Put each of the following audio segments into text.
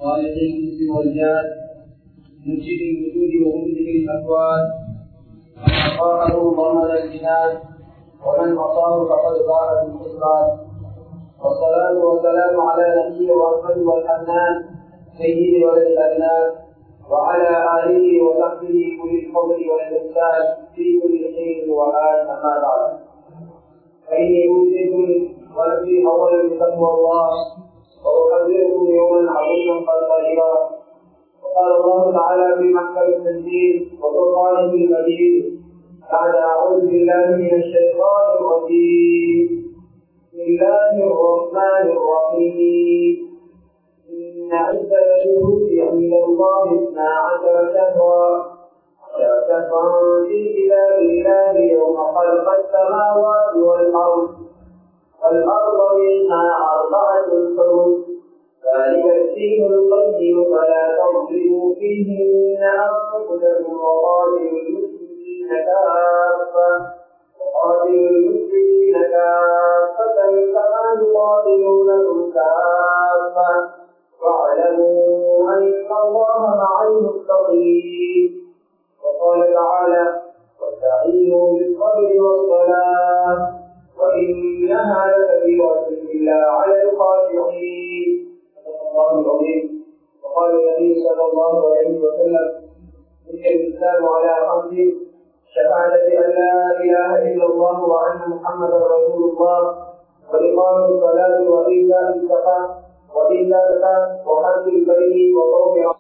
خالق الانس والجان منشد الوجود ومنزل الاكوان من اطاعه ضمن الجنان ومن عصاه فقد ضاع بالخسران والصلاه والسلام على نبي الرحمن والحنان سيد ولد الادنان وعلى اله وصحبه كل الفضل والاحسان في كل خير وآل اما بعد فاني اوصيكم ونفسي اولا بتقوى الله واحذركم يوما عظيما قد قريبا وقال الله تعالى في محكم التنزيل وفرقانه المجيد بعد اعوذ بالله من الشيطان الرجيم بسم الله الرحمن الرحيم ان عده الشهور عند الله اثنا عشر شهرا شهرا في كتاب الله يوم خلق السماوات والارض والأرض منها أربعة حروف ذلك الدين القيم فلا تظلموا فيهن أنفسكم وقاتلوا المسلمين كافة وقاتلوا المسلمين كافة كما يقاتلونكم كافة واعلموا أن الله مع المتقين وقال تعالى واستعينوا بالصبر والصلاة وإنها لكبيرة إلا على الخاشعين الله العظيم وقال النبي صلى الله عليه وسلم بني الإسلام على خمس شهادة أن لا إله إلا الله وأن محمدا رسول الله وإقام الصلاة وإيتاء الزكاة وإيتاء الزكاة وحج البيت وصوم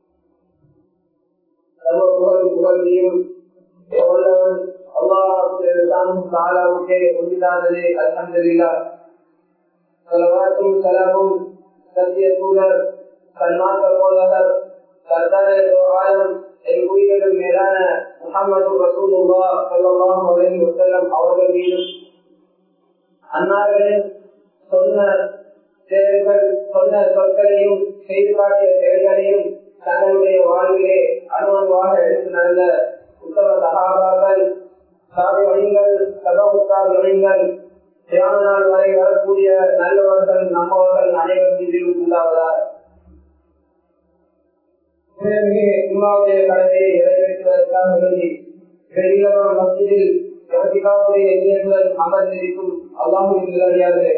சர்வ புகழ்ச்சியும் எவ்வளவன் அல்லாஹ் தாலாவுக்கே உண்டானதே அல்ஹம்துலில்லா சலவாத்தும் சலாமும் சத்திய தூதர் சன்மார்க்க போதகர் சர்தாரே ஆலம் என் உயிரிலும் மேலான முகமது ரசூலுல்லா ஸல்லல்லாஹு அலைஹி வஸல்லம் அவர்கள் மீதும் அன்னார்களின் சொன்ன செயல்கள் சொன்ன சொற்களையும் செய்து காட்டிய செயல்களையும் தங்களுடைய வாழ்விலே அனுபவமாக எடுத்து நடந்த உத்தம சகாபாக்கள் சாதிகள் சகோத்தார்கள் தியான நாள் வரை வரக்கூடிய நல்லவர்கள் நம்மவர்கள் அனைவரும் மீதிலும் உண்டாவதார் இம்மாவுடைய கடமையை நிறைவேற்றுவதற்காக வேண்டி வெளியிலவன் மத்தியில் பிரதிகாவுடைய இயல்புகள் அமர்ந்திருக்கும் அல்லாஹும் அறியாதே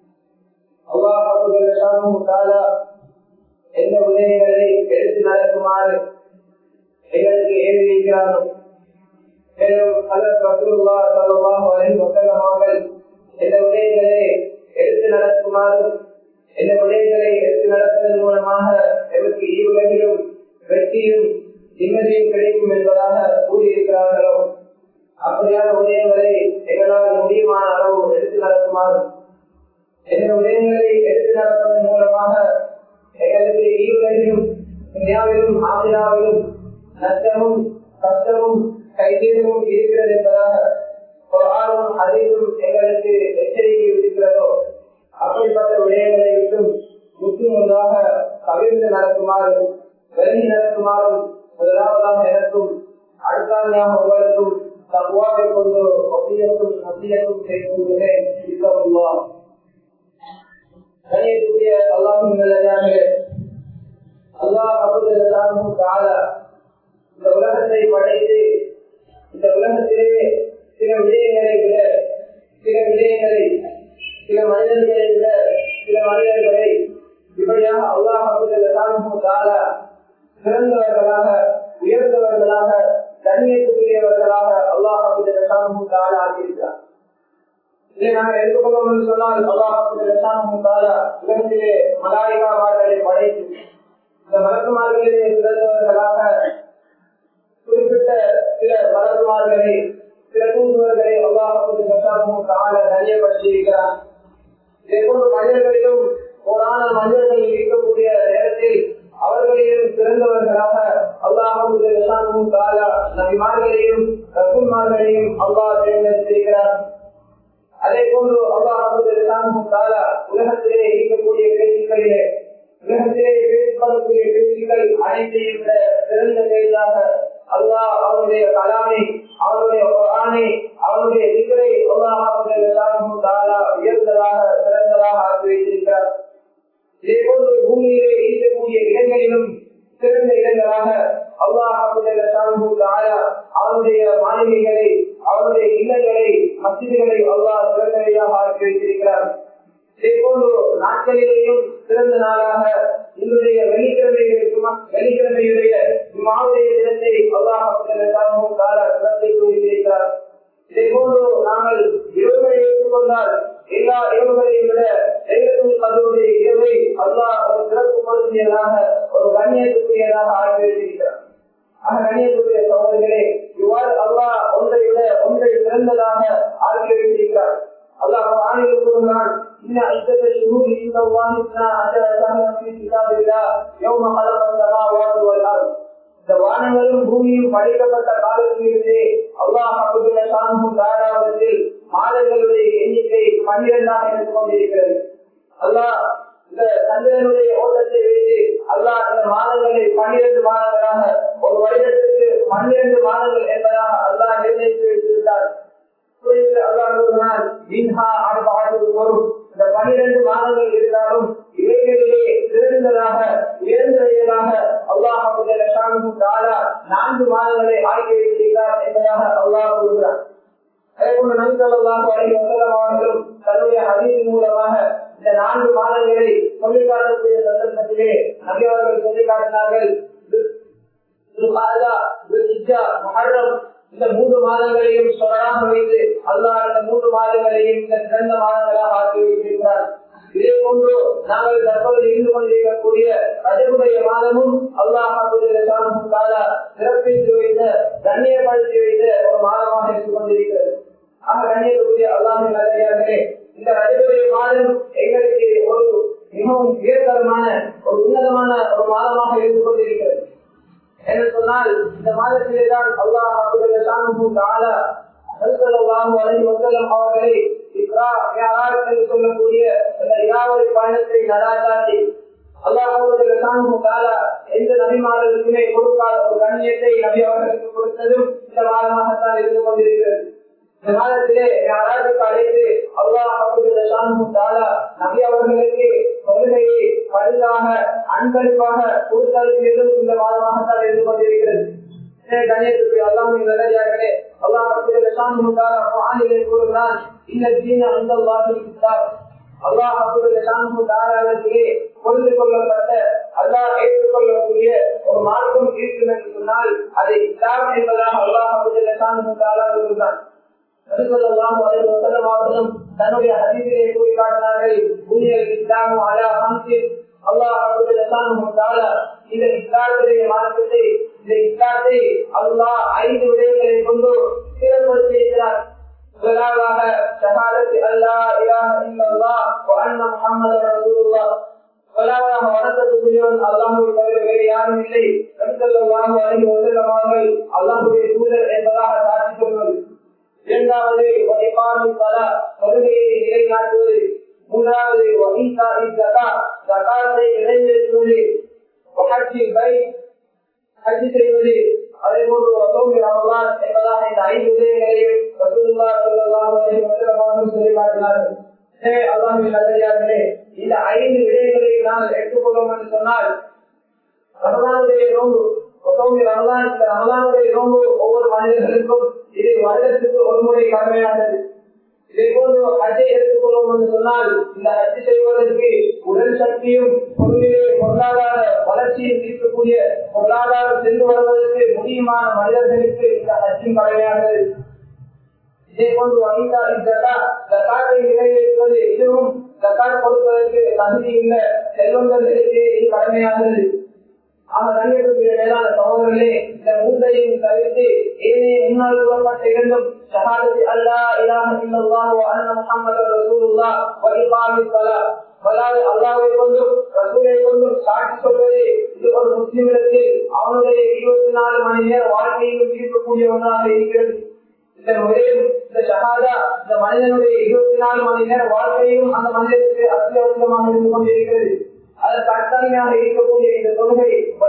அல்லாஹும் தாலா எந்த உதவிகளை எடுத்து நடக்குமாறு எங்களுக்கு ஏறி வைக்கிறார்கள் மேலும் அதற்கு ரசூலுல்லா ஸல்லல்லாஹு அலைஹி வஸல்லம் அவர்கள் இந்த விடயங்களை எடுத்து நடக்குமாறு இந்த விடயங்களை எடுத்து நடப்பதன் மூலமாக எங்களுக்கு ஈவுகளிலும் வெற்றியும் நிம்மதியும் கிடைக்கும் என்பதாக கூறியிருக்கிறார்களோ அப்படியான விடயங்களை எங்களால் முடியுமான அளவு எடுத்து நடக்குமாறு இந்த விடயங்களை எடுத்து நடப்பதன் மூலமாக எங்களுக்கு ஈவுகளிலும் துனியாவிலும் ஆசியாவிலும் நஷ்டமும் கஷ்டமும் கைதேதமும் இருக்கிறது என்பதாக ஒரு ஆர்வம் அதிகம் எங்களுக்கு எச்சரிக்கை இருக்கிறதோ அப்படிப்பட்ட விடயங்களை விட்டும் முற்று முன்பாக கவிழ்ந்து நடக்குமாறு வெளி நடக்குமாறும் முதலாவதாக எனக்கும் அடுத்தாமையாக உங்களுக்கும் தகுவாவை கொண்டு ஒப்பியக்கும் மத்தியக்கும் செய்து கொள்கிறேன் இருக்கவுள்ளா கணியக்கூடிய அல்லாஹும் நிலையாகவே அல்லாஹ் அபுதல்லாஹும் கால இந்த உலகத்தை படைத்து இந்த உலகத்திலே சில விடயங்களை விட சில விடயங்களை சில மனிதர்களை விட சில மனிதர்களை இப்படியாக அல்லாஹால சிறந்தவர்களாக உயர்ந்தவர்களாக கண்ணியத்துக்குரியவர்களாக அல்லாஹால ஆகியிருக்கிறார் இதை நாங்கள் எடுத்துக்கொள்வோம் என்று சொன்னால் அல்லாஹால உலகத்திலே மலாயிகாவார்களை படைத்து இந்த மலக்குமார்களிலே சிறந்தவர்களாக குறிப்பிட்ட சில வளர்மார்களை சில தூண்டுவர்களை அல்லாஹும் கால தனியப்படுத்தியிருக்கிறார் இதே போன்று மனிதர்களிலும் போரான மனிதர்கள் இருக்கக்கூடிய நேரத்தில் அவர்களையும் சிறந்தவர்களாக அல்லாஹும் கால நபிமார்களையும் ரசூல்மார்களையும் அல்லாஹ் தேர்ந்தெடுத்திருக்கிறார் அதே போன்று அல்லாஹும் கால உலகத்திலே இருக்கக்கூடிய பேச்சுக்களிலே உலகத்திலே பேசிக்கொள்ளக்கூடிய பேச்சுக்கள் அனைத்தையும் விட சிறந்த பேச்சாக அல்லாஹ் அவருடைய கலாமை அவருடைய குரானை அவருடைய திக்கரை உயர்ந்ததாக சிறந்ததாக ஆக்கி வைத்திருக்கிறார் இதே போன்று பூமியிலே இருக்கக்கூடிய மதிப்புக்குரியதாக ஒரு கண்ணியத்துக்குரியதாக ஆகி வைத்திருக்கிறார் ஆக கண்ணியத்துக்குரிய சோதர்களே இவ்வாறு அல்லாஹ் ஒன்றை விட ஒன்றை சிறந்ததாக ஆக்கி வைத்திருக்கிறார் அல்லாஹ் குர்ஆனில் கூறுகிறான் இன்ன ஐத்தத ஷுஹூரி இன்னல்லாஹி இஸ்னா அஷர ஷஹரன் ஃபீ கிதாபில்லாஹ் யௌம خلق السماوات والارض இந்த வானங்களும் பூமியும் படைக்கப்பட்ட காலத்திலிருந்தே அல்லாஹ் அபுதுல்ல சானும் தாராவதத்தில் மாதங்களுடைய எண்ணிக்கை பன்னிரண்டாக இருந்து கொண்டிருக்கிறது அல்லாஹ் இந்த சந்திரனுடைய ஓட்டத்தை வைத்து அல்லாஹ் இந்த மாதங்களை பன்னிரண்டு மாதங்களாக ஒரு வருடத்துக்கு பன்னிரண்டு மாதங்கள் என்பதாக அல்லாஹ் நிர்ணயித்து வைத்திருந்தார் இந்த பனிரெண்டு மாதங்கள் இருந்தாலும் இவைகளிலே சிறந்ததாக உயர்ந்ததாக அல்லாஹ் நான்கு மாதங்களை ஆக்கி வைத்திருக்கிறார் என்பதாக அல்லாஹ் கூறுகிறார் அதேபோல நபிசல்லாஹு அலைஹி வஸல்லம் அவர்களும் தன்னுடைய ஹதீஸ் மூலமாக இந்த நான்கு மாதங்களை சொல்லிக் காட்டக்கூடிய சந்தர்ப்பத்திலே நபி அவர்கள் சொல்லிக் காட்டினார்கள் இந்த மூன்று மாதங்களையும் சொல்லாக வைத்து அல்லாஹ் இந்த மூன்று மாதங்களையும் இந்த சிறந்த மாதங்களாக ஆக்கி வைத்திருக்கிறார் இதே போன்று நாங்கள் தற்போது இருந்து கொண்டிருக்கக்கூடிய ரஜகுடைய மாதமும் அல்லாஹ் சிறப்பித்து வைத்த கண்ணியப்படுத்தி வைத்த ஒரு மாதமாக இருந்து கொண்டிருக்கிறது ஆக கண்ணியக்கூடிய அல்லாஹின் நல்லே இந்த ரஜகுடைய மாதம் எங்களுக்கு ஒரு மிகவும் உயர்தரமான ஒரு உன்னதமான ஒரு மாதமாக இருந்து கொண்டிருக்கிறது என்று சொன்னால் இந்த மாதத்திலே தான் அல்லாஹ் அவர்களை சொல்லக்கூடிய இராவரி பயணத்தை நடாத்தாட்டி அல்லாஹ் எந்த நபிமார்களுக்குமே கொடுக்காத ஒரு கண்ணியத்தை நபி அவர்களுக்கு கொடுத்ததும் இந்த மாதமாகத்தான் இருந்து கொண்டிருக்கிறது இந்த மாதத்திலே யாராருக்கு அழைத்து அல்லாஹ் நபி அவர்களுக்கு கொள்கையை பரிதாக அன்பளிப்பாக கொடுத்தளிப்பதும் இந்த மாதமாகத்தான் இருந்து கொண்டிருக்கிறது கண்ணியத்துக்கு அல்லாஹ் நல்லதார்களே அல்லாஹ் கூறுகிறான் இந்த தீன அந்த அல்லாஹ் தாராளத்திலே புரிந்து கொள்ளப்பட்ட அல்லாஹ் ஏற்றுக்கொள்ளக்கூடிய ஒரு மார்க்கம் இருக்கும் என்று சொன்னால் அதை இஸ்லாம் என்பதாக அல்லாஹ் தாரா கூறுகிறான் தன்னுடைய அதிதியை கூறி காட்டினார்கள் புனியல் இஸ்லாம் அலா ஹம்சின் அல்லாஹ் இந்த இஸ்லாத்துடைய மார்க்கத்தை இந்த இஸ்லாத்தை அல்லாஹ் ஐந்து விடயங்களை கொண்டு சீரப்படுத்தியிருக்கிறார் முதலாவதாக ஷஹாதத் அல்லா இலாஹ இல்லல்லாஹ் வ அன்ன முஹம்மது ரசூலுல்லாஹ் முதலாவதாக வணக்கத்துக்குரியவன் அல்லாஹுவை தவிர வேறு யாரும் இல்லை நபிசல்லாஹு அலைஹி வஸல்லம் அவர்கள் அல்லாஹுடைய தூதர் என்பதாக சாட்சி சொல்வது இரண்டாவது வழிபாடு பல கொள்கையை நிலைநாட்டுவது மூன்றாவது வகிதா இத்தகா தகாத்தை நிறைவேற்றுவது வகட்சியில் பை ஹஜ் செய்வது அதே போன்று வசோமி ரமலான் என்பதாக இந்த ஐந்து விடயங்களையும் ரசூலுல்லா ஸல்லல்லாஹு அலைஹி வஸல்லம் அவர்கள் சொல்லி காட்டினார்கள் எனவே அல்லாஹ்வின் நல்லடியார்களே இந்த ஐந்து விடயங்களை நாங்கள் எடுத்துக்கொள்வோம் என்று சொன்னால் ரமலானுடைய நோன்பு வசோமி ரமலான் இந்த ரமலானுடைய நோன்பு ஒவ்வொரு மனிதர்களுக்கும் இது வருடத்துக்கு ஒரு முறை கடமையானது இதே போன்று ஹஜ்ஜை எடுத்துக்கொள்வோம் என்று சொன்னால் இந்த ஹஜ் செய்வதற்கு உடல் சக்தியும் பொருளிலே பொருளாதார வளர்ச்சியும் இருக்கக்கூடிய பொருளாதாரம் சென்று வருவதற்கு முடியுமான மனிதர்களுக்கு இந்த ஹஜ்ஜின் கடமையானது இதே போன்று வனிதா இந்த ஜக்காத்தை நிறைவேற்றுவது இதுவும் ஜக்காத் கொடுப்பதற்கு தகுதி உள்ள செல்வந்தர்களுக்கு இது கடமையானது ஆக கண்ணியத்துக்குரிய மேலான சகோதரர்களே இந்த மூன்றையும் தவிர்த்து ஏனே முன்னால் கூறப்பட்ட இரண்டும் ஷஹாதத்தி அல்லா இலாஹ இல்லல்லாஹ் வ அன்ன முஹம்மது ரசூலுல்லாஹ் வ இகாமிஸ் ஸலாத் வலாது அல்லாஹ்வை கொண்டும் ரசூலை கொண்டும் சாட்சி சொல்வது இது ஒரு முஸ்லிமிடத்தில் அவனுடைய இருபத்தி நாலு மணி நேர வாழ்க்கையிலும் இருக்கக்கூடிய ஒன்றாக இருக்கிறது இந்த முறையில் இந்த ஷஹாதா இந்த மனிதனுடைய இருபத்தி நாலு மணி நேர வாழ்க்கையும் அந்த மனிதனுக்கு அத்தியாவசியமாக இருந்து கொண்டிருக்கிறது அதற்கு அத்தனையாக இருக்கக்கூடிய இந்த தொழுகை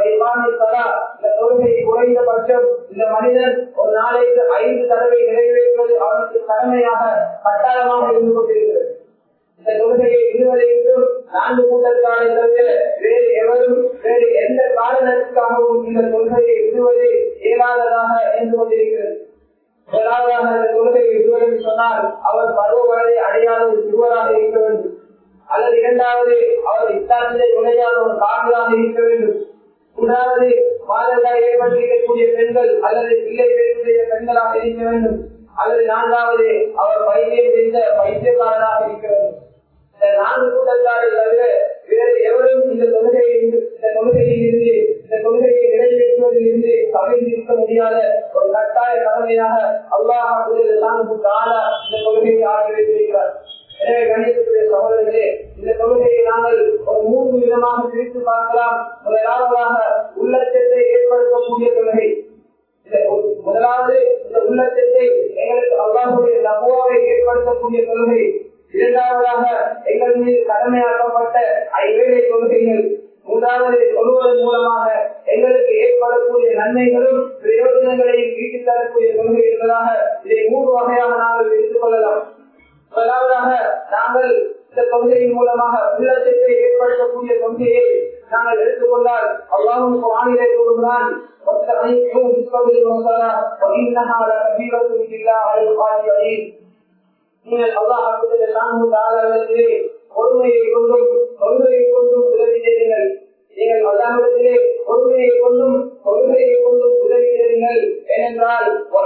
தலா இந்த தொழுகை குறைந்தபட்சம் இந்த மனிதன் ஒரு நாளைக்கு ஐந்து தடவை நிறைவேற்றுவது அவனுக்கு கடமையாக கட்டாயமாக இருந்து கொண்டிருக்கிறது இந்த தொழுகையை இருவரைக்கும் நான்கு கூட்டத்தாரை தவிர வேறு எவரும் வேறு எந்த காரணத்துக்காகவும் இந்த தொழுகையை விடுவது இயலாததாக இருந்து கொண்டிருக்கிறது முதலாவதாக இந்த தொழுகையை விடுவது சொன்னால் அவர் பருவமழை அடையாத சிறுவராக இருக்க வேண்டும் அல்லது இரண்டாவது அவர் இஸ்லாத்திலே நுழையாத ஒரு காரணமாக இருக்க வேண்டும் மூன்றாவது மாதங்களாக ஏற்பட்டிருக்கக்கூடிய பெண்கள் அல்லது பிள்ளை பேருடைய பெண்களாக இருக்க வேண்டும் அல்லது நான்காவது அவர் வைத்தியம் செய்த வைத்தியக்காரராக இருக்க வேண்டும் இந்த நான்கு கூட்டத்தாரை தவிர வேறு எவரும் இந்த தொழுகையை இந்த தொழுகையில் இருந்து இந்த தொழுகையை நிறைவேற்றுவதில் இருந்து தவிர்த்திருக்க முடியாத ஒரு கட்டாய கடமையாக அல்லாஹ் நான்கு கால இந்த தொழுகையை ஆக்கி வைத்திருக்கிறார் எனவே கணிதத்துடைய சகோதரர்களே இந்த தொழுகையை நாங்கள் ஒரு மூன்று விதமாக பிரித்து பார்க்கலாம் முதலாவதாக உள்ளச்சத்தை ஏற்படுத்தக்கூடிய தொழுகை முதலாவது இந்த உள்ளச்சத்தை எங்களுக்கு அல்லாஹுடைய நபுவாவை ஏற்படுத்தக்கூடிய தொழுகை இரண்டாவதாக எங்கள் மீது கடமையாக்கப்பட்ட ஐவேளை கொள்கைகள் மூன்றாவது சொல்வதன் மூலமாக எங்களுக்கு ஏற்படக்கூடிய நன்மைகளும் பிரயோஜனங்களையும் ஈட்டித் தரக்கூடிய கொள்கை என்பதாக இதை மூன்று வகையாக நாங்கள் எடுத்துக் கொள்ளலாம் முதலாவதாக நாங்கள் இந்த கொள்கையின் மூலமாக உள்ளத்தை ஏற்படுத்தக்கூடிய கொள்கையை நாங்கள் எடுத்துக்கொண்டால் அல்லாஹும் வானிலை கூறுகிறான் நீங்கள் அல்லாஹிலே பொறுமையை கொண்டும் கொள்கையை கொண்டும் உதவி செய்யுங்கள் நீங்கள் அல்லாஹிடத்திலே பொறுமையை கொண்டும் கொள்கையை கொண்டும் உதவி செய்யுங்கள் ஏனென்றால்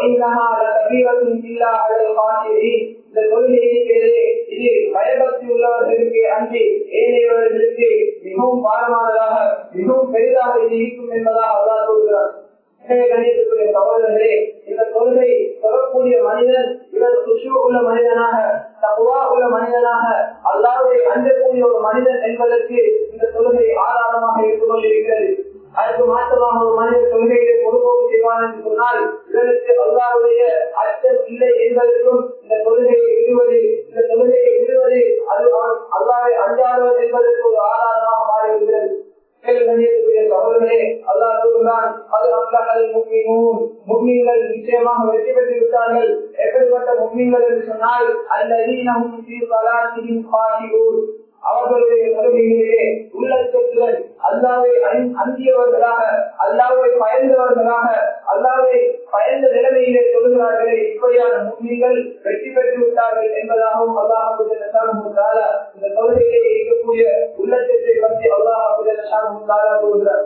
இந்த கொள்கை இருக்கிறது இது பயபக்தி உள்ளவர்களுக்கு அன்றி ஏனையவர்களுக்கு மிகவும் பாரமானதாக மிகவும் பெரிதாக இது இருக்கும் என்பதாக அல்லாஹ் சொல்கிறார் கணிதத்துக்குரிய சகோதரர்களே இந்த கொள்கை சொல்லக்கூடிய மனிதன் இவர் சுஷு உள்ள மனிதனாக தகுவா உள்ள மனிதனாக அல்லாவுடைய அஞ்சக்கூடிய ஒரு மனிதன் என்பதற்கு இந்த கொள்கை ஆதாரமாக இருந்து கொண்டிருக்கிறது அதற்கு மாற்றமாக ஒரு மனிதன் கொள்கையை பொறுப்போக்கு செய்வான் என்று சொன்னால் இவருக்கு அல்லாவுடைய அச்சம் இல்லை என்பதற்கும் இந்த கொள்கையை விடுவது இந்த கொள்கையை விடுவது அது அல்லாவை அஞ்சாதவர் என்பதற்கு ஒரு ஆதாரமாக மாறிவிடுகிறது சகோதரர்களே அல்லாஹ் சொல்கிறான் அது அல்லாஹல் முக்மீனூன் முக்மீன்கள் நிச்சயமாக வெற்றி பெற்று விட்டார்கள் எப்படிப்பட்ட முக்மீன்கள் என்று சொன்னால் அல்லதீனஹும் ஃபீ ஸலாத்திஹிம் காஷிஊன் அவர்களுடைய கொள்கைகளிலே உள்ளத்துடன் அல்லாவை அந்தியவர்களாக அல்லாவை பயந்தவர்களாக அல்லாவை பயந்த நிலைமையிலே சொல்கிறார்களே இப்படியான முஸ்லீம்கள் வெற்றி பெற்று விட்டார்கள் என்பதாகவும் அல்லாஹ் இந்த கொள்கையிலே இருக்கக்கூடிய உள்ளத்தை பற்றி அல்லாஹ் கூறுகிறார்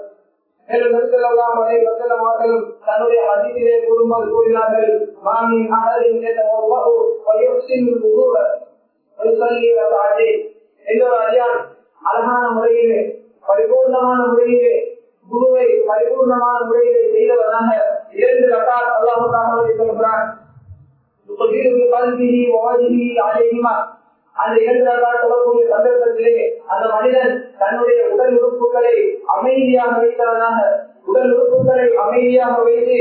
மேலும் தன்னுடைய அதிலே குடும்பம் கூறினார்கள் மாமி அகலின் எல்லோரு அறியான் அழகான முறையிலே பரிபூர்ணமான முறையிலே குருவை பரிபூர்ணமான முறையிலே செய்தவனாக இரண்டு ரகாத் அல்லாஹாக சொல்கிறான் அந்த இரண்டு ரகாத் சொல்லக்கூடிய சந்தர்ப்பத்திலே அந்த மனிதன் தன்னுடைய உடல் உறுப்புகளை அமைதியாக வைத்தவனாக உடல் உறுப்புகளை அமைதியாக வைத்து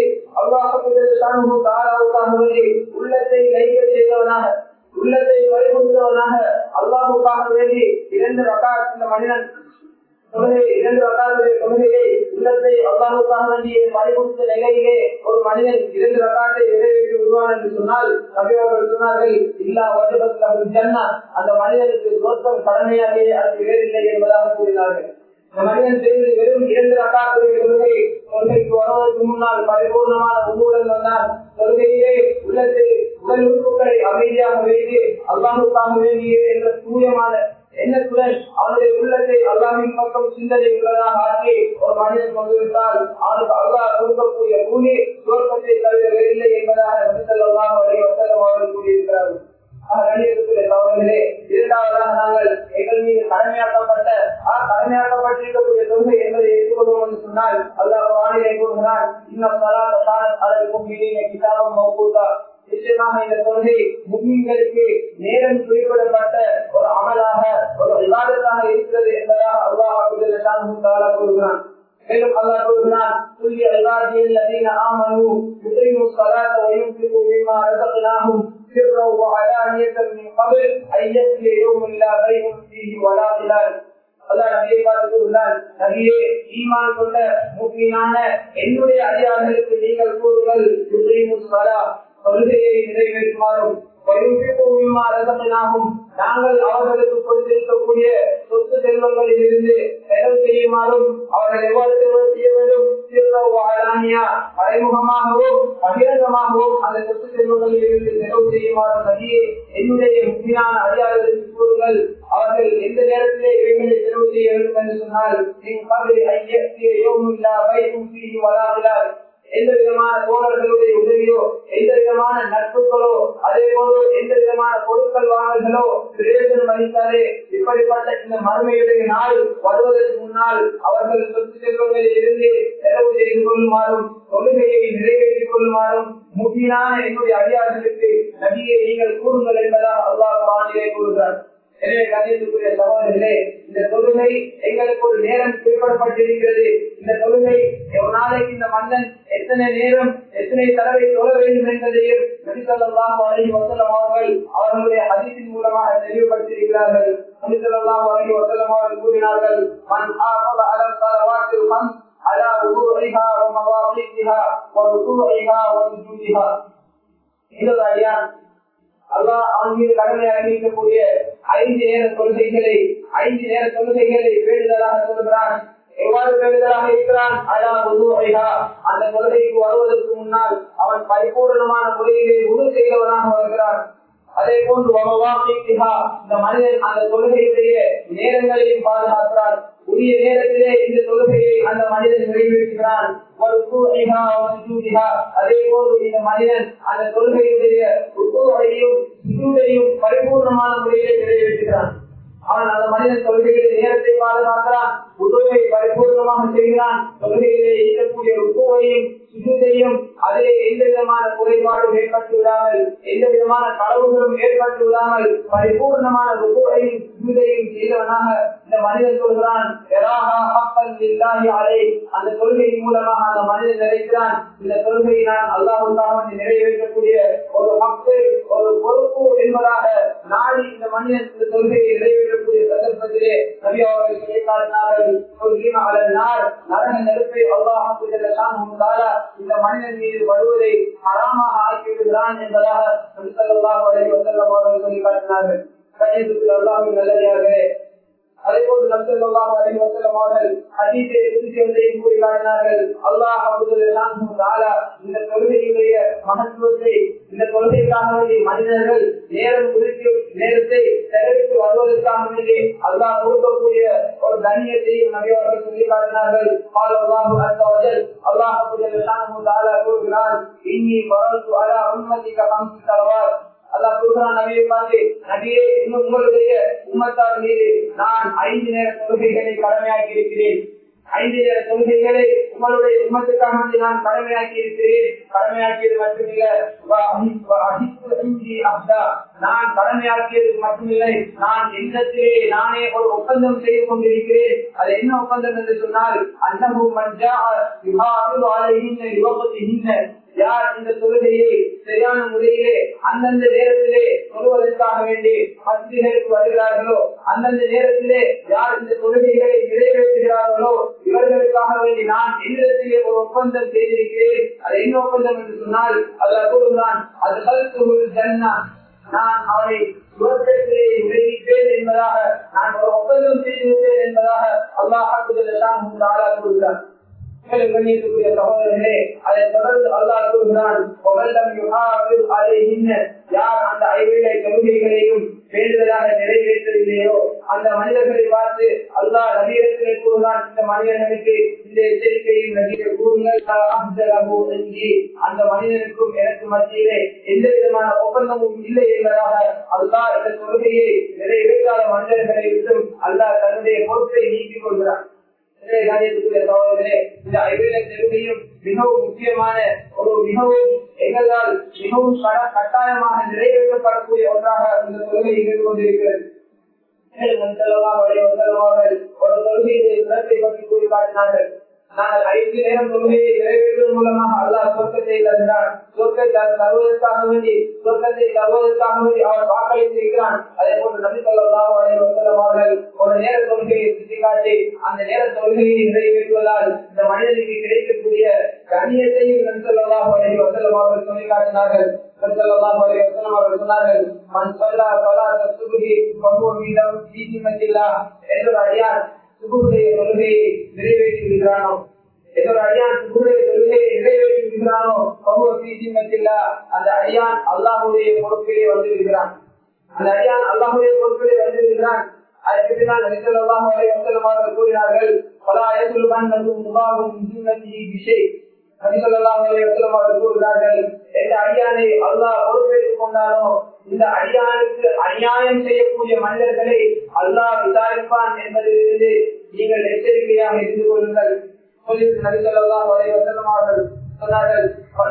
அல்லாஹுக்காக உள்ளத்தை லைக்க செய்தவனாக உள்ளத்தை வலியுறுத்தவனாக அல்லாஹுக்காக வேண்டி இரண்டு ரகாத் இந்த மனிதன் தொழுகை இரண்டு ரகாத்துடைய தொழுகையை உள்ளத்தை அல்லாஹுக்காக வேண்டிய வலியுறுத்த நிலையிலே ஒரு மனிதன் இரண்டு ரகாத்தை நிறைவேற்றி விடுவான் என்று சொன்னால் நபி அவர்கள் சொன்னார்கள் இல்லா வஜபத்தில் ஜன்னா அந்த மனிதனுக்கு தோற்றம் கடமையாகவே அது வேறில்லை என்பதாக கூறினார்கள் இந்த மனிதன் செய்து வெறும் இரண்டு ரகாத்துடைய தொழுகை தொழுகைக்கு வருவதற்கு முன்னால் பரிபூர்ணமான உங்களுடன் வந்தால் தொழுகையிலே உள்ளத்தை உடல் உறுப்புகளை அமைதியாக வைத்து அல்லாஹுக்காக வேண்டிய என்ற தூயமான எண்ணத்துடன் அவனுடைய உள்ளத்தை அல்லாவின் பக்கம் சிந்தனை உள்ளதாக ஆக்கி ஒரு மனிதன் கொண்டுவிட்டால் அவனுக்கு அல்லாஹ் கொடுக்கக்கூடிய பூமி சுவர்க்கத்தை தவிர வேறில்லை என்பதாக நபிசல்லாம் வசல்லம் அவர்கள் கூறியிருக்கிறார்கள் அவர்களே இரண்டாவதாக நாங்கள் எங்கள் மீது கடமையாக்கப்பட்ட கடமையாக்கப்பட்டிருக்கக்கூடிய தொகை என்பதை எடுத்துக்கொள்வோம் என்று சொன்னால் அல்லாஹ் வானிலை கூறுகிறான் இன்னும் அதற்கும் கிதாபம் மௌகூதா நிச்சயமாக இந்த கொள்கை முஸ்லிம்களுக்கு நேரம் குறிப்பிடப்பட்ட ஒரு அமலாக ஒரு விவாதத்தாக இருக்கிறது என்பதாக அல்லாஹ் கூறுகிறான் மேலும் அல்லாஹ் கூறுகிறான் புதிய விவாதியில் الذين آمنوا يقيموا الصلاة وينفقوا مما رزقناهم سرا وعلانية من قبل أن يأتي يوم لا بيع فيه ولا خلال அல்லாஹ் நபியை பார்த்து கூறுகிறார் நபியே ஈமான் கொண்ட முக்கியமான என்னுடைய அதிகாரிகளுக்கு நீங்கள் கூறுங்கள் கொள்கையை நிறைவேற்றுமாறும் ரசத்தினாகும் நாங்கள் அவர்களுக்கு கொடுத்திருக்கக்கூடிய சொத்து செல்வங்களில் இருந்து செலவு செய்யுமாறும் அவர்கள் எவ்வாறு செலவு செய்ய வேண்டும் மறைமுகமாகவும் பகிரங்கமாகவும் அந்த சொத்து செல்வங்களில் இருந்து செலவு செய்யுமாறும் நதியே என்னுடைய முக்கியமான அதிகாரத்திற்கு கூறுங்கள் அவர்கள் எந்த நேரத்திலே இவைகளை செலவு செய்ய வேண்டும் என்று சொன்னால் வராகிறார் எந்த விதமான தோழர்களுடைய உதவியோ எந்த விதமான நட்புகளோ அதே போல எந்த விதமான பொருட்கள் வாங்கல்களோ பிரயோஜனம் அளித்தாலே இப்படிப்பட்ட இந்த மறுமையுடைய நாள் வருவதற்கு முன்னால் அவர்கள் சொத்து செல்வங்களில் இருந்து செலவு செய்து கொள்ளுமாறும் தொழுகையை நிறைவேற்றிக் கொள்ளுமாறும் முக்கியமான என்னுடைய அடியார்களுக்கு நபியை நீங்கள் கூறுங்கள் என்பதாக அல்லாஹ் வானிலை கூறுகிறார் எனவே கணிதத்துக்குரிய சகோதரர்களே இந்த தொழுகை எங்களுக்கு ஒரு நேரம் குறிப்பிடப்பட்டிருக்கிறது இந்த தொழுகை ஒரு நாளைக்கு இந்த மன்னன் எத்தனை நேரம் எத்தனை தடவை தொழ வேண்டும் என்பதையும் நபிசல்லாஹ் அலி வசலம் அவர்கள் அவர்களுடைய அதித்தின் மூலமாக தெளிவுபடுத்தியிருக்கிறார்கள் நபிசல்லாஹ் அலி வசலம் அவர்கள் கூறினார்கள் மன் ஆஃபத அலல் தலவாத்தில் மன் على وضوعها ومواقيتها وركوعها وسجودها இது அடியான் அல்லாஹ் அவங்களுக்கு கடமை அறிவிக்கக்கூடிய ஐந்து நேர கொள்கைகளை ஐந்து நேர கொள்கைகளை வேண்டுதலாக சொல்கிறான் எவ்வாறு வேண்டுதலாக இருக்கிறான் அலா உதுவைகா அந்த கொள்கைக்கு வருவதற்கு முன்னால் அவன் பரிபூர்ணமான முறையிலே உரு செய்தவனாக வருகிறான் அதே போன்று இந்த மனிதன் அந்த கொள்கையுடைய நேரங்களையும் பாதுகாக்கிறான் உரிய நேரத்திலே இந்த தொழுகையை அந்த மனிதன் நிறைவேற்றுகிறான் அதே போன்று இந்த மனிதன் அந்த தொழுகையுடைய ருக்குவையும் சுஜூதையும் பரிபூர்ணமான முறையிலே நிறைவேற்றுகிறான் அவன் அந்த மனிதன் தொழுகையிலே நேரத்தை பாதுகாக்கிறான் உதவியை பரிபூர்ணமாக செய்கிறான் தொழுகையிலே இருக்கக்கூடிய ருக்குவையும் சுஜூதையும் அதிலே எந்த விதமான குறைபாடும் ஏற்பட்டு விடாமல் எந்த விதமான களவுகளும் ஏற்பட்டு விடாமல் பரிபூர்ணமான ருக்குவையும் சுஜூதையும் செய்தவனாக இந்த மனிதன் சொல்கிறான் அந்த கொள்கையின் மூலமாக அந்த மனிதன் நினைக்கிறான் இந்த கொள்கையை நான் அல்லாஹ் நிறைவேற்றக்கூடிய ஒரு மக்கள் ஒரு பொறுப்பு என்பதாக நாடி இந்த மனிதன் இந்த கொள்கையை நிறைவேற்றக்கூடிய சந்தர்ப்பத்திலே நபி அவர்கள் சொல்லி காட்டினார்கள் நரக நெருப்பை அல்லாஹ் இந்த மனிதன் மீது வருவதை அறாமாக ஆக்கிவிடுகிறான் என்பதாக அவர்கள் சொல்லி காட்டினார்கள் அல்லாஹின் நல்லதாகவே அதே போன்று நம்சல்லாஹ் அலைஹி வஸல்லம் அவர்கள் ஹதீஸை குறித்து கூறி காட்டினார்கள் அல்லாஹ் அப்துல்லாஹ் இந்த கொள்கையுடைய மகத்துவத்தை இந்த கொள்கைக்காக வேண்டிய மனிதர்கள் நேரம் குறித்து நேரத்தை செலவிட்டு வருவதற்காக வேண்டி அல்லாஹ் கொடுக்கக்கூடிய ஒரு தனியத்தையும் நபியவர்கள் சொல்லி காட்டினார்கள் قال الله عز وجل الله سبحانه وتعالى கூறுகிறான் இன்னி வரது அலா உம்மதிக خمس صلوات அல்லாஹ் கூறுகிறான் நபியை பார்த்து நபியே இன்னும் உங்களுடைய உம்மத்தார் மீது நான் ஐந்து நேர தொழுகைகளை கடமையாக்கி இருக்கிறேன் ஐந்து நேர தொழுகைகளை உங்களுடைய உம்மத்துக்காக வேண்டி நான் கடமையாக்கி இருக்கிறேன் கடமையாக்கியது மட்டுமில்லை நான் கடமையாக்கியது மட்டுமில்லை நான் எண்ணத்திலே நானே ஒரு ஒப்பந்தம் செய்து கொண்டிருக்கிறேன் அது என்ன ஒப்பந்தம் என்று சொன்னால் அன்னபு மஞ்சா யுவபத்திகின்ற யார் இந்த தொழுகையை சரியான முறையிலே அந்தந்த நேரத்திலே தொழுவதற்காக வேண்டி மசிதிகளுக்கு வருகிறார்களோ அந்தந்த நேரத்திலே யார் இந்த தொழுகைகளை நிறைவேற்றுகிறார்களோ இவர்களுக்காக வேண்டி நான் என்னிடத்திலே ஒரு ஒப்பந்தம் செய்திருக்கிறேன் அது என்ன ஒப்பந்தம் என்று சொன்னால் அதில் கூறுகிறான் அது கருத்து ஜன்னா நான் அவரை சுவர்க்கத்திலே விளைவிப்பேன் என்பதாக நான் ஒரு ஒப்பந்தம் செய்துவிட்டேன் என்பதாக அல்லாஹ் ஆளா கூறுகிறான் கண்ணியத்துக்குரிய சகோதரர்களே அதை தொடர்ந்து அல்லாஹ் கூறுகிறான் யார் அந்த ஐவேளை தொழுகைகளையும் வேண்டுதலாக நிறைவேற்றவில்லையோ அந்த மனிதர்களை பார்த்து அல்லாஹ் நவீனத்திலே கூறுகிறான் இந்த மனிதர்களுக்கு இந்த எச்சரிக்கையும் நவீன கூறுங்கள் அந்த மனிதனுக்கும் எனக்கு மத்தியிலே எந்த விதமான ஒப்பந்தமும் இல்லை என்பதாக அல்லாஹ் இந்த தொழுகையை நிறைவேற்றாத மனிதர்களை விட்டும் அல்லாஹ் தன்னுடைய பொறுப்பை நீக்கிக் கொள்கிறான் இந்த ஐவேளை தெருவையும் மிகவும் முக்கியமான ஒரு மிகவும் எங்களால் மிகவும் கட்டாயமாக நிறைவேற்றப்படக்கூடிய ஒன்றாக இந்த தொழுகை இருந்து கொண்டிருக்கிறது ஒரு தொழுகையை சிறப்பை பற்றி கூறி காட்டினார்கள் நாங்கள் ஐந்து நேரம் தொழுகையை நிறைவேற்றுவதன் மூலமாக அல்லாஹ் சொர்க்கத்தை தந்தார் சொர்க்கத்தை தருவதற்காக வேண்டி சொர்க்கத்தை தருவதற்காக வேண்டி அவர் வாக்களித்திருக்கிறான் அதே போன்று நபி சொல்லாஹ் அவர்கள் ஒரு நேர தொழுகையை சுட்டிக்காட்டி அந்த நேர தொழுகையை நிறைவேற்றுவதால் இந்த மனிதனுக்கு கிடைக்கக்கூடிய கண்ணியத்தையும் நபி சொல்லாஹ் வசல்லம் அவர்கள் சொல்லி காட்டினார்கள் சொன்னார்கள் மண் சொல்லா சொல்லா சுகுகி பகுவ மீதம் என்று அடியார் சுகுடைய தொழுகையை நிறைவேற்றி விடுகிறானோ என்னோட அடியான் சுகுடைய தொழுகையை நிறைவேற்றி விடுகிறானோ பகுவ சீசிமத்தில்லா அந்த அடியான் அல்லாஹுடைய பொறுப்பிலே வந்து விடுகிறான் அந்த அடியான் அல்லாஹுடைய பொறுப்பிலே வந்து விடுகிறான் அதற்கு பின்னால் நபிசல்லாஹு அலைஹி வஸல்லம் அவர்கள் கூறினார்கள் பல அயத்துலுமன் மற்றும் முபாகும் ஜின்னதி விஷய் கூறுகிறார்கள் எந்த அடியானை அல்லாஹ் பொறுப்பேற்றுக் கொண்டானோ இந்த அடியானுக்கு அநியாயம் செய்யக்கூடிய மனிதர்களை அல்லாஹ் விசாரிப்பான் என்பதிலிருந்து நீங்கள் எச்சரிக்கையாக இருந்து கொள்ளுங்கள் நபிசல்லா வரை வசனம் அவர்கள் சொன்னார்கள்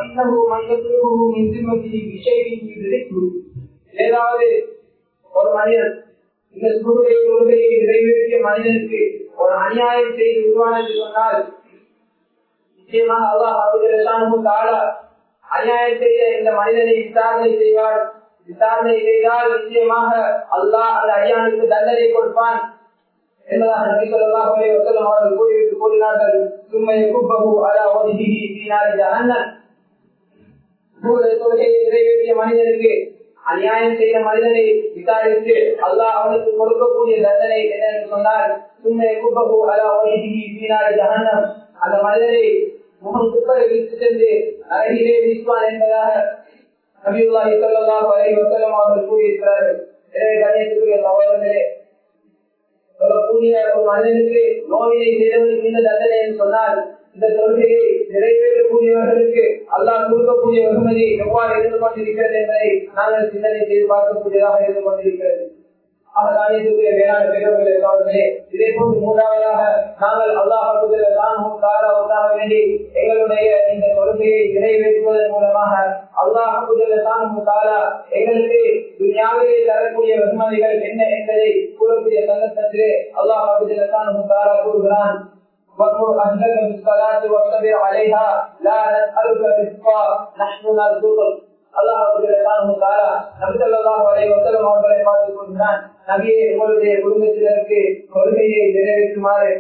ஏதாவது ஒரு மனிதன் இந்த சுருகை கொள்கையை நிறைவேற்றிய மனிதனுக்கு ஒரு அநியாயம் செய்து விடுவான் சொன்னால் நிச்சயமாக அல்லாஹ் அவர்களுக்கு கால அநியாயம் செய்த இந்த மனிதனை விசாரணை செய்வார் விசாரணை செய்தால் நிச்சயமாக அல்லாஹ் அந்த அடியானுக்கு தண்டனை கொடுப்பான் என்பதாக நபி ஸல்லல்லாஹு அலைஹி வஸல்லம் அவர்கள் கூறிவிட்டு கூறினார்கள் சும்மா யகுபஹு அலா வஜ்ஹிஹி ஃபீ நாரி ஜஹன்னம் தொழுகையை நிறைவேற்றிய மனிதனுக்கு அநியாயம் செய்த மனிதனை விசாரித்து அல்லாஹ் அவனுக்கு கொடுக்கக்கூடிய தண்டனை என்னன்னு சொன்னால் சும்மா யகுபஹு அலா வஜ்ஹிஹி ஃபீ நாரி ஜஹன்னம் அந்த மனிதனை முகம் குப்பரை விட்டு சென்று அருகிலே வீசுவான் என்பதாக நபியுல்லாஹி ஸல்லல்லாஹு அலைஹி வஸல்லம் அவர்கள் கூறியிருக்கிறார்கள் எனவே கணேசுக்குரிய சகோதரர்களே சொல்லக்கூடிய ஒரு மனிதனுக்கு நோயினை செய்தவனுக்கு இந்த தண்டனை என்று சொன்னால் இந்த தொழுகையை நிறைவேற்றக்கூடியவர்களுக்கு அல்லாஹ் கொடுக்கக்கூடிய வெகுமதி எவ்வாறு இருந்து கொண்டிருக்கிறது என்பதை நாங்கள் சிந்தனை செய்து பார்க்கக்கூடியதாக இருந்து கொண்டிருக்கிறது அவர்களுடைய வேளாண் பெற்றவர்கள் எல்லாருமே இதே போன்று மூன்றாவதாக நாங்கள் அல்லாஹ் வேண்டி எங்களுடைய இந்த கொள்கையை நிறைவேற்றுவதன் மூலமாக அல்லாஹ் எங்களுக்கு துணியாவிலே தரக்கூடிய வெகுமதிகள் என்ன என்பதை கூறக்கூடிய சந்தர்ப்பத்திலே அல்லாஹ் கூறுகிறான் وَأْمُرْ أَهْلَكَ بِالصَّلَاةِ وَاصْطَبِرْ عَلَيْهَا لَا نَسْأَلُكَ رِزْقًا نَحْنُ نَرْزُقُكَ அவர்களை பார்த்துக் கொண்டான் நபியை உங்களுடைய குடும்பத்தினருக்கு கொள்கையை நிறைவேற்றுமாறு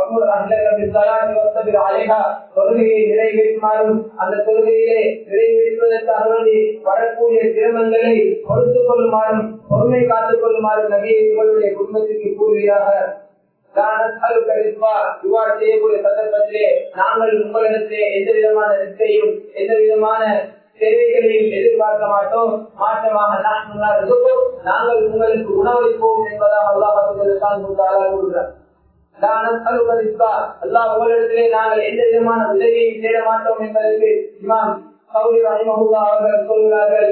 கொள்கையை நிறைவேற்றுமாறும் அந்த கொள்கையிலே நிறைவேற்றுவதற்காக வேண்டி வரக்கூடிய சிரமங்களை பொறுத்துக் கொள்ளுமாறும் பொறுமை காத்துக் கொள்ளுமாறும் நபியை உங்களுடைய குடும்பத்திற்கு கூறுவீராக இவ்வாறு செய்யக்கூடிய சந்தர்ப்பத்திலே நாங்கள் உங்களிடத்திலே எந்த விதமான நிச்சயம் எந்த விதமான தேவைகளையும் எதிர்பார்க்க மாட்டோம் மாற்றமாக நாங்கள் உங்களுக்கு உணவளிப்போம் என்பதாக அல்லாஹ் கூறுகிறார் அல்லாஹ் உங்களிடத்திலே நாங்கள் எந்த விதமான உதவியையும் தேட மாட்டோம் என்பதற்கு இமாம் அவர்கள் சொல்கிறார்கள்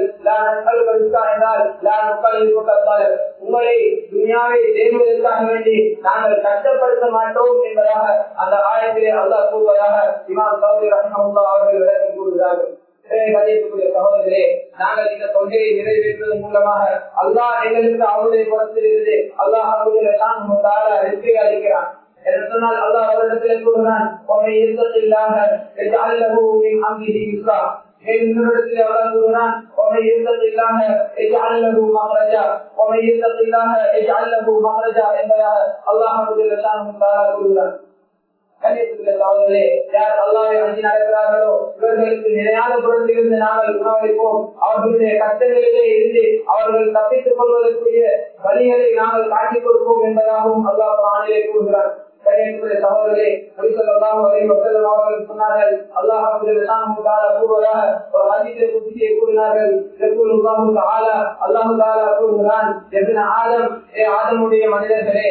உங்களை துணியாவை தேடுவதற்காக வேண்டி நாங்கள் கஷ்டப்படுத்த மாட்டோம் என்பதாக அந்த ஆயத்திலே அல்லாஹ் கூறுவதாக இமாம் சௌரி ரஹமுல்லா அவர்கள் விளக்கம் கூறுகிறார்கள் சகோதரர்களே நாங்கள் இந்த கொள்கையை நிறைவேற்றுவதன் மூலமாக அல்லாஹ் எங்களுக்கு அவருடைய புறத்தில் இருந்து அல்லாஹ் அவருடைய தான் வெற்றி அளிக்கிறான் என்று சொன்னால் அல்லாஹ் அவரிடத்தில் கூறுகிறான் உன்னை இல்லாம இன்னொரு அல்லாஹ் கூறுகிறான் உன்னை இல்லாம எஜாலகு மகரஜா உன்னை இல்லாம எஜாலகு மகரஜா என்பதாக அல்லாஹ் கூறுகிறான் யார் அல்லாவை அஞ்சு நடக்கிறார்களோ இவர்களுக்கு நிலையான பொருளிலிருந்து நாங்கள் உணவளிப்போம் அவர்களுடைய கஷ்டங்களிலே இருந்து அவர்கள் தப்பித்துக் கொள்வதற்குரிய வழிகளை நாங்கள் காட்டிக் கொடுப்போம் என்பதாகவும் அல்லாஹ் ஆணையை கூறுகிறார் சகோதரர்களே அவர்கள் சொன்னார்கள் அல்லாஹ் கூறுவதாக ஒரு அதிக புத்தியை கூறினார்கள் அல்லாஹு தாலா கூறுகிறான் ஆதம் ஏ ஆதமுடைய மனிதர்களே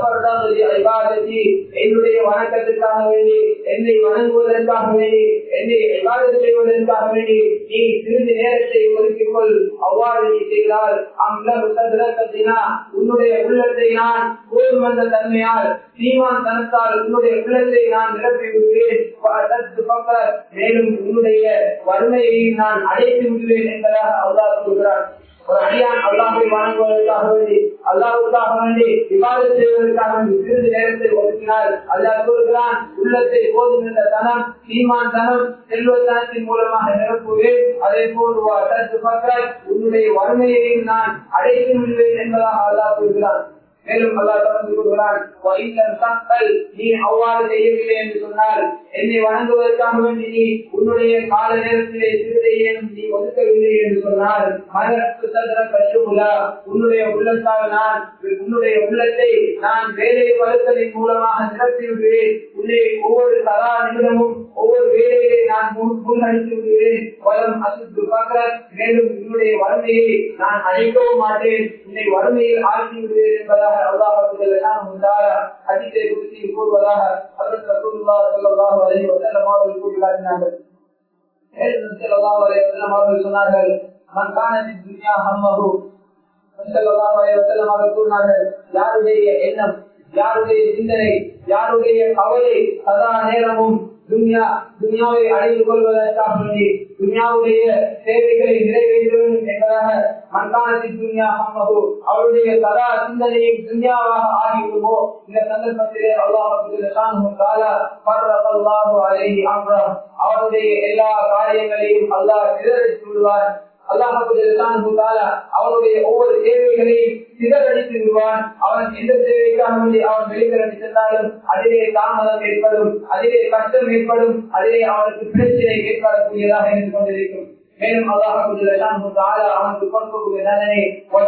என்னுடைய வணக்கத்திற்காக வேண்டி என்னை வணங்குவதற்காக வேண்டி என்னை விவாதம் செய்வதற்காக வேண்டி நீ சிறிது நேரத்தை ஒதுக்கிக் கொள் அவ்வாறு நீ செய்தால் அம்லத்தினா உன்னுடைய உள்ளத்தை நான் கோதுமந்த தன்மையால் சீமான் தனத்தால் உன்னுடைய உள்ளத்தை நான் நிரப்பி விடுவேன் மேலும் உன்னுடைய வறுமையை நான் அடைத்து விடுவேன் என்பதாக அல்லாஹ் சொல்கிறார் ஒரு அடியான் அல்லாஹை வணங்குவதற்காக வேண்டி அல்லாவுக்காக வேண்டி விவாதம் செய்வதற்காக வேண்டி சிறிது நேரத்தை ஒதுக்கினால் அல்லாஹ் கூறுகிறான் உள்ளத்தை போதும் என்ற தனம் சீமான் தனம் செல்வத்தனத்தின் மூலமாக நிரப்புவேன் அதே போன்று உன்னுடைய வறுமையையும் நான் அடைத்து விடுவேன் என்பதாக அல்லாஹ் கூறுகிறான் மேலும் அல்லா தொடர்ந்து கூறுகிறான் நீ அவ்வாறு செய்யவில்லை என்று சொன்னால் என்னை வணங்குவதற்காக வேண்டி நீ உன்னுடைய கால நேரத்திலே சிறுதையேனும் நீ ஒதுக்கவில்லை என்று சொன்னால் உன்னுடைய உள்ளத்தால் நான் உன்னுடைய உள்ளத்தை நான் வேலை பழுத்தலின் மூலமாக நிரப்பி விடுவேன் உன்னை ஒவ்வொரு சதா நிமிடமும் ஒவ்வொரு வேலையை நான் முன்னடித்து விடுவேன் வளம் அசுத்து பார்க்க மேலும் உன்னுடைய வறுமையை நான் அழைக்கவும் மாட்டேன் உன்னை வறுமையில் ஆழ்த்தி விடுவேன் என்பதாக அல்லாஹ் அதித்தை குறித்து கூறுவதாக அதற்கு ரசூலுல்லாஹ் ஸல்லல்லாஹு அலைஹி வஸல்லம் அவர்கள் கூறி காட்டினார்கள் அவர்கள் சொன்னார்கள் மக்கானத்தின் துன்யா ஹம்மகு அவர்கள் கூறினார்கள் யாருடைய எண்ணம் யாருடைய சிந்தனை யாருடைய கவலை சதா நேரமும் துன்யா துன்யாவை அடைந்து கொள்வதற்காக வேண்டி துன்யாவுடைய தேவைகளை நிறைவேற்றும் என்பதாக மன்கானத்தின் துன்யா அம்மகு அவருடைய சதா சிந்தனையும் துன்யாவாக ஆகிவிடுமோ இந்த சந்தர்ப்பத்திலே அல்லாஹ் அவருடைய எல்லா காரியங்களையும் அல்லாஹ் சிதறடித்து விடுவார் அவருடைய ஒவ்வொரு தேவைகளையும் சிதறடித்து விடுவான் அவன் எந்த தேவைக்காக வேண்டி அவன் வெளிக்கிழமை சென்றாலும் அதிலே தாமதம் ஏற்படும் அதிலே கஷ்டம் ஏற்படும் அதிலே அவனுக்கு பிரச்சனை ஏற்படக்கூடியதாக இருந்து கொண்டிருக்கும் மேலும் அல்லாஹ் அவனுக்கு கொடுக்கக்கூடிய தண்டனை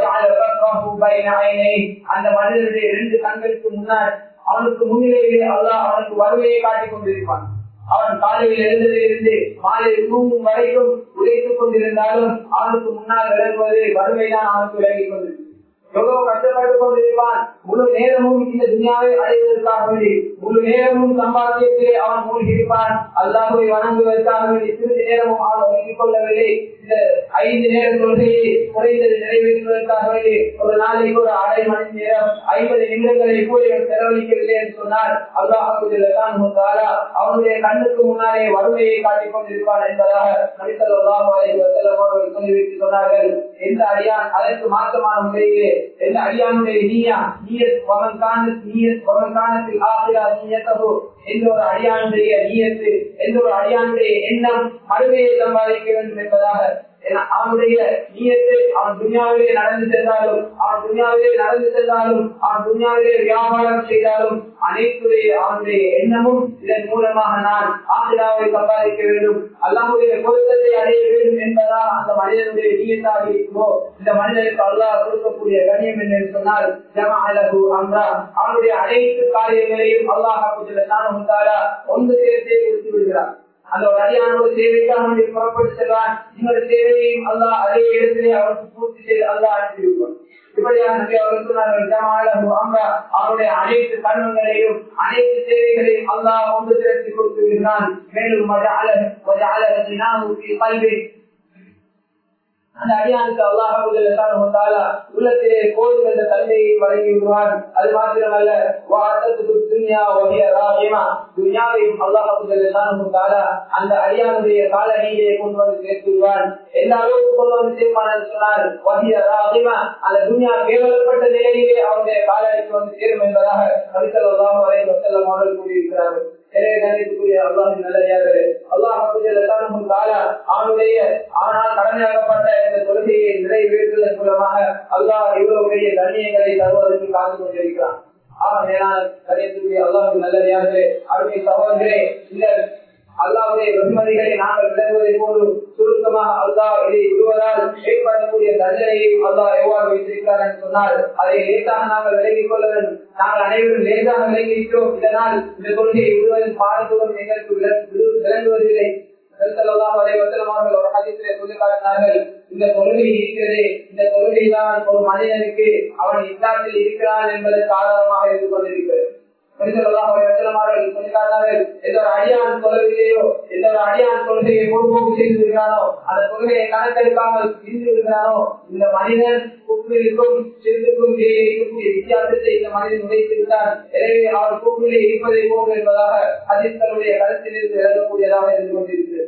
அந்த மனிதனுடைய இரண்டு கண்களுக்கு முன்னால் அவனுக்கு முன்னிலையிலே அல்லாஹ் அவனுக்கு வறுமையை காட்டிக் கொண்டிருப்பான் அவன் காலையில் எழுந்ததிலிருந்து மாலை தூங்கும் வரைக்கும் உழைத்துக் கொண்டிருந்தாலும் அவனுக்கு முன்னால் விளங்குவது வறுமைதான் அவனுக்கு விளங்கிக் கொண்டிருக்கும் எவ்வளவு கஷ்டப்பட்டு கொண்டிருப்பான் முழு நேரமும் இந்த துணியாவை அடைவதற்காக வேண்டி முழு நேரமும் சம்பாத்தியத்திலே அவன் மூழ்கியிருப்பான் அல்லாஹுவை வணங்குவதற்காக வேண்டி சிறிது நேரமும் அவன் வழங்கிக் கொள்ளவில்லை இந்த ஐந்து நேர கொள்கையை குறைந்தது நிறைவேற்றுவதற்காக வேண்டி ஒரு நாளைக்கு ஒரு அரை மணி நேரம் ஐம்பது நிமிடங்களை கூட செலவழிக்கவில்லை என்று சொன்னால் அல்லாஹால அவனுடைய கண்ணுக்கு முன்னாலே வறுமையை காட்டிக் கொண்டிருப்பான் என்பதாக நபிசல்லாஹு அலைஹி வஸல்லம் அவர்கள் சொல்லிவிட்டு சொன்னார்கள் எந்த அடியான் அதற்கு மாற்றமான முறையிலே எந்த அடியானுடைய நீயா நீயத் வமன்கான நீயத் வமன்கானத்தில் ஆசிரா நீயத்தகு எந்த ஒரு அடியானுடைய நீயத்து எந்த ஒரு அடியானுடைய எண்ணம் மறுமையை சம்பாதிக்க வேண்டும் என்பதாக அவனுடைய நீயத்து அவன் துணியாவிலே நடந்து சென்றாலும் அவன் துணியாவிலே நடந்து சென்றாலும் அவன் துணியாவிலே வியாபாரம் செய்தாலும் அனைத்துடைய அவனுடைய எண்ணமும் இதன் மூலமாக நான் ஆசிராவை சம்பாதிக்க வேண்டும் அல்லாமுடைய பொருத்தத்தை அடைய வேண்டும் என்பதா அந்த மனிதனுடைய நீயத்தாக இருக்குமோ இந்த மனிதனுக்கு அல்லாஹ் கொடுக்கக்கூடிய கண்ணியம் என்று சொன்னால் ஜமா அலகு அம்ரா அவனுடைய அனைத்து காரியங்களையும் அல்லாஹ் ஒன்று சேர்த்தே கொடுத்து விடுகிறார் அந்த ஒரு அடியானோட சேவைக்காக வேண்டி புறப்பட்டு செல்வான் இன்னொரு சேவையையும் அல்லா அதே இடத்திலே அவருக்கு பூர்த்தி செய்து அல்லா அனுப்பி வைப்பான் அவருடைய அனைத்து கண்மங்களையும் அனைத்து சேவைகளையும் அல்லாஹ் ஒன்று திரட்டி கொடுத்து விடுகிறான் மேலும் அந்த அடியானுக்கு அல்லாஹால உள்ளத்திலே கோயில் என்ற தன்மையை வழங்கி விடுவான் அது மாத்திரமல்ல துன்யாவையும் அல்லாஹால அந்த அடியானுடைய காலணியிலே கொண்டு வந்து சேர்த்து விடுவான் எந்த அளவுக்கு கொண்டு வந்து சேர்ப்பான் சொன்னால் வகிய ராகிமா அந்த துன்யா கேவலப்பட்ட நிலையிலே அவருடைய காலணிக்கு வந்து சேரும் என்பதாக கவித்தல் அல்லாஹ் வரை வசல்லம் அவர்கள் கூறியிருக்கிறார்கள் அவனுடைய ஆனால் கடமையாகப்பட்ட இந்த கொள்கையை நிறைவேற்றுவதன் மூலமாக அல்லாஹ் இவ்வளவு பெரிய கண்ணியங்களை தருவதற்கு காத்து கொண்டிருக்கிறான் ஆக மேலான கணியத்துக்குரிய அல்லாஹ் நல்லதாகவே அருமை சகோதரே இந்த அல்லாவுடைய வெகுமதிகளை நாங்கள் விளங்குவதை போன்று சுருக்கமாக அல்லாஹ் இதை விடுவதால் ஏற்படக்கூடிய தண்டனையை அல்லாஹ் எவ்வாறு வைத்திருக்கிறார் என்று சொன்னால் அதை லேசாக நாங்கள் விலகிக் கொள்ள வேண்டும் நாங்கள் அனைவரும் லேசாக விலகி இருக்கிறோம் இதனால் இந்த கொள்கையை விடுவதன் பாரதூரம் எங்களுக்கு விளங்குவதில்லை இந்த கொள்கை இருக்கிறது இந்த கொள்கை தான் ஒரு மனிதனுக்கு அவன் இஸ்லாத்தில் இருக்கிறான் என்பதற்கு ஆதாரமாக இருந்து கொண்டிருக்கிறது அடியான் கொள்கையோ எந்த ஒரு அடியான் கொள்கையை பொறுப்போக்கு செய்து இருக்கிறானோ அந்த கொள்கையை கணக்கெடுக்காமல் இருந்து இருக்கிறானோ இந்த மனிதன் கூப்பிலுக்கும் சிறுத்துக்கும் வித்தியாசத்தை இந்த மனிதன் உடைத்து விட்டார் எனவே அவர் கூப்பிலே இருப்பதை போகும் என்பதாக அதிர்த்தனுடைய கருத்திலிருந்து விளங்கக்கூடியதாக இருந்து கொண்டிருக்கிறது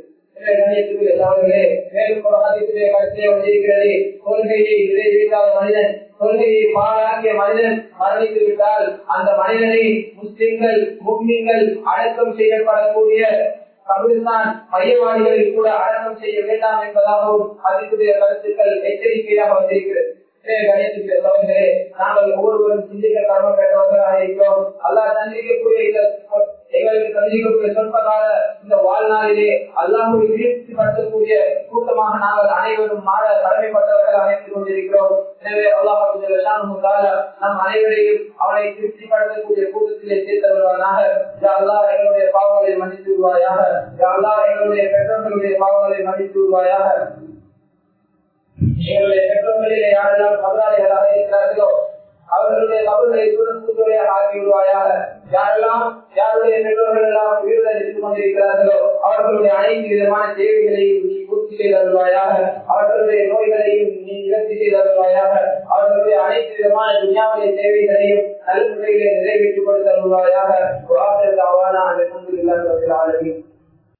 கொள்கையை நிறைவேற்றாத மனிதன் கொள்கையை பாழாக்கிய மனிதன் மரணித்து விட்டால் அந்த மனிதனை முஸ்லிம்கள் முஸ்லிம்கள் அடக்கம் செய்யப்படக்கூடிய கபிரிஸ்தான் மையவாதிகளில் கூட அடக்கம் செய்ய வேண்டாம் என்பதாகவும் அதிகுடைய கருத்துக்கள் எச்சரிக்கையாக வந்திருக்கிறது நாங்கள் ஒவ்வொருவரும் சிந்திக்க கர்மம் பெற்றவர்களாக இருக்கிறோம் அல்லா சந்திக்கக்கூடிய இந்த எங்களுக்கு சந்திக்கக்கூடிய சொற்பகால இந்த வாழ்நாளிலே அல்லாஹுவை வீழ்ச்சி படுத்தக்கூடிய கூட்டமாக நாங்கள் அனைவரும் மாற கடமைப்பட்டவர்களாக இருந்து கொண்டிருக்கிறோம் எனவே அல்லாஹால நம் அனைவரையும் அவனை திருப்திப்படுத்தக்கூடிய கூட்டத்திலே சேர்த்தவர்களாக அல்லா எங்களுடைய பாவங்களை மன்னித்து விடுவாயாக அல்லா எங்களுடைய பெற்றோர்களுடைய பாவங்களை மன்னித்து விடுவாயாக எங்களுடைய பெற்றோர்களிலே யாரெல்லாம் பகலாளிகளாக இருக்கிறார்களோ அவர்களுடைய கபர்களை சுரத்துறையாக ஆக்கி விடுவாயாக யாரெல்லாம் யாருடைய பெற்றோர்கள் எல்லாம் உயிரிழந்து இருந்து கொண்டிருக்கிறார்களோ அவர்களுடைய அனைத்து விதமான தேவைகளையும் நீ பூர்த்தி செய்து வருவாயாக அவர்களுடைய நோய்களையும் நீ நிவர்த்தி செய்து வருவாயாக அவர்களுடைய அனைத்து விதமான துணியாவுடைய தேவைகளையும் நல்ல முறையிலே நிறைவேற்றிக் கொடுத்து வருவாயாக அந்த அல்ஹம்துலில்லாஹி ரப்பில் ஆலமீன்